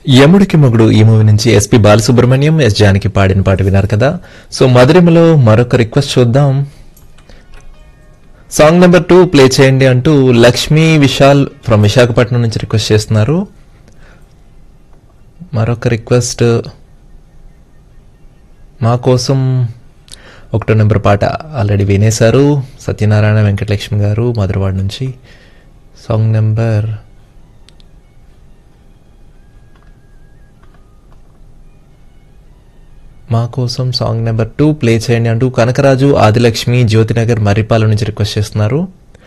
యముడికి మొగుడు ఈ మూవీ నుంచి ఎస్పి బాలసుబ్రహ్మణ్యం ఎస్ జానికి పాడిన పాట విన్నారు కదా సో మధురిమలో మరొక రిక్వెస్ట్ చూద్దాం సాంగ్ నెంబర్ టూ ప్లే చేయండి అంటూ లక్ష్మీ విశాల్ ఫ్రమ్ విశాఖపట్నం నుంచి రిక్వెస్ట్ చేస్తున్నారు మరొక రిక్వెస్ట్ మా కోసం ఒకటో నెంబర్ పాట ఆల్రెడీ వినేశారు సత్యనారాయణ వెంకటలక్ష్మి గారు మధురవాడ నుంచి సాంగ్ నెంబర్ మా కోసం సాంగ్ నెంబర్ టూ ప్లే చేయండి అంటూ కనకరాజు ఆదిలక్ష్మి జ్యోతినగర్ మర్రిపాల నుంచి రిక్వెస్ట్ చేస్తున్నారు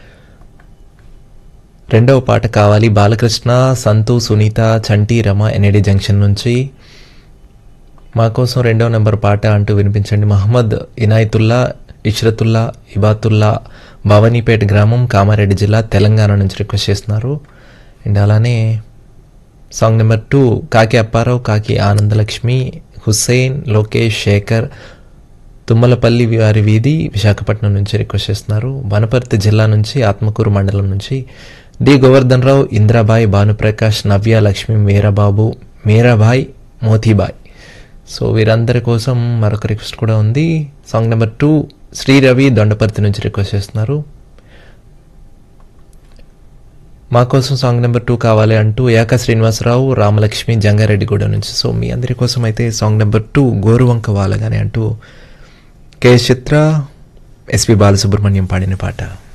రెండవ పాట కావాలి బాలకృష్ణ సంతు సునీత చంటి రమ ఎన్ఏడి జంక్షన్ నుంచి మా కోసం రెండవ నెంబర్ పాట అంటూ వినిపించండి మహమ్మద్ ఇనాయతుల్లా ఇష్రతుల్లా ఇబాతుల్లా భవానీపేట గ్రామం కామారెడ్డి జిల్లా తెలంగాణ నుంచి రిక్వెస్ట్ చేస్తున్నారు అండ్ అలానే సాంగ్ నెంబర్ టూ కాకి అప్పారావు కాకి ఆనందలక్ష్మి హుస్సేన్ లోకేష్ శేఖర్ తుమ్మలపల్లి వారి వీధి విశాఖపట్నం నుంచి రిక్వెస్ట్ చేస్తున్నారు వనపర్తి జిల్లా నుంచి ఆత్మకూరు మండలం నుంచి డి గోవర్ధన్ రావు ఇంద్రాబాయ్ భానుప్రకాష్ నవ్య లక్ష్మి మీరాబాబు మీరాబాయ్ మోతీబాయ్ సో వీరందరి కోసం మరొక రిక్వెస్ట్ కూడా ఉంది song number two Sri Ravi Dondaparthi నుంచి రిక్వెస్ట్ చేస్తున్నారు మా కోసం సాంగ్ నెంబర్ టూ కావాలి అంటూ ఏక శ్రీనివాసరావు రామలక్ష్మి జంగారెడ్డిగూడ నుంచి సో మీ అందరి కోసం అయితే సాంగ్ నెంబర్ టూ గోరువంక వాలగానే అంటూ కే చిత్ర ఎస్పి బాలసుబ్రహ్మణ్యం పాడిన పాట